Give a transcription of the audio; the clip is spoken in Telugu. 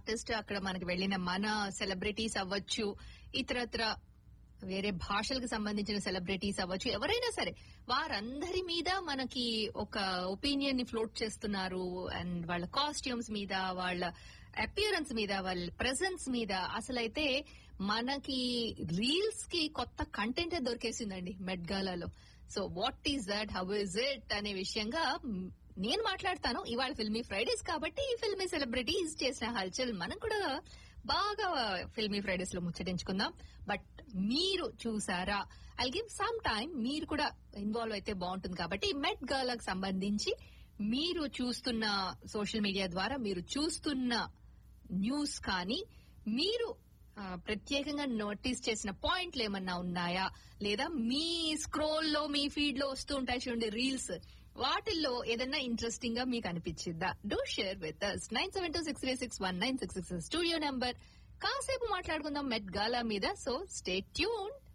ఆర్టిస్ట్ అక్కడ మనకి వెళ్ళిన మన సెలబ్రిటీస్ అవ్వచ్చు ఇతరత్ర వేరే భాషలకు సంబంధించిన సెలబ్రిటీస్ అవ్వచ్చు ఎవరైనా సరే వారందరి మీద మనకి ఒక ఒపీనియన్ ని ఫ్లోట్ చేస్తున్నారు అండ్ వాళ్ళ కాస్ట్యూమ్స్ మీద వాళ్ళ అపియరెన్స్ మీద వాళ్ళ ప్రెజెన్స్ మీద అసలైతే మనకి రీల్స్ కి కొత్త కంటెంట్ దొరికేసిందండి మెడ్గాలాలో so what is that how is it hmm విషయంగా మ్, నేను మాట్లాడతాను ఇవాళ ఫిల్మీ ఫ్రైడేస్ కాబట్టి ఈ ఫిల్మీ సెలబ్రిటీస్ చేసిన హల్చల్ మనం కూడా బాగా ఫిల్మీ ఫ్రైడేస్ లో ముచ్చటించుకుందాం బట్ మీరు చూసారా ఐ గివ్ సమ్ టైం మీరు కూడా ఇన్వాల్వ్ అయితే బాగుంటుంది కాబట్టి మెట్ గాలకు సంబంధించి మీరు చూస్తున్న సోషల్ మీడియా ద్వారా మీరు చూస్తున్న న్యూస్ కానీ మీరు ఆ, ప్రత్యేకంగా నోటీస్ చేసిన పాయింట్లు ఏమన్నా ఉన్నాయా లేదా మీ స్క్రోల్ లో మీ ఫీడ్ లో వస్తూ ఉంటాయి చూడండి రీల్స్ వాటిల్లో ఏదన్నా ఇంట్రెస్టింగ్ గా మీకు అనిపించిందా do share with us nine seven two six three six one nine six six studio number కాసేపు మాట్లాడుకుందాం మెట్ గాలా మీద సో స్టే ట్యూన్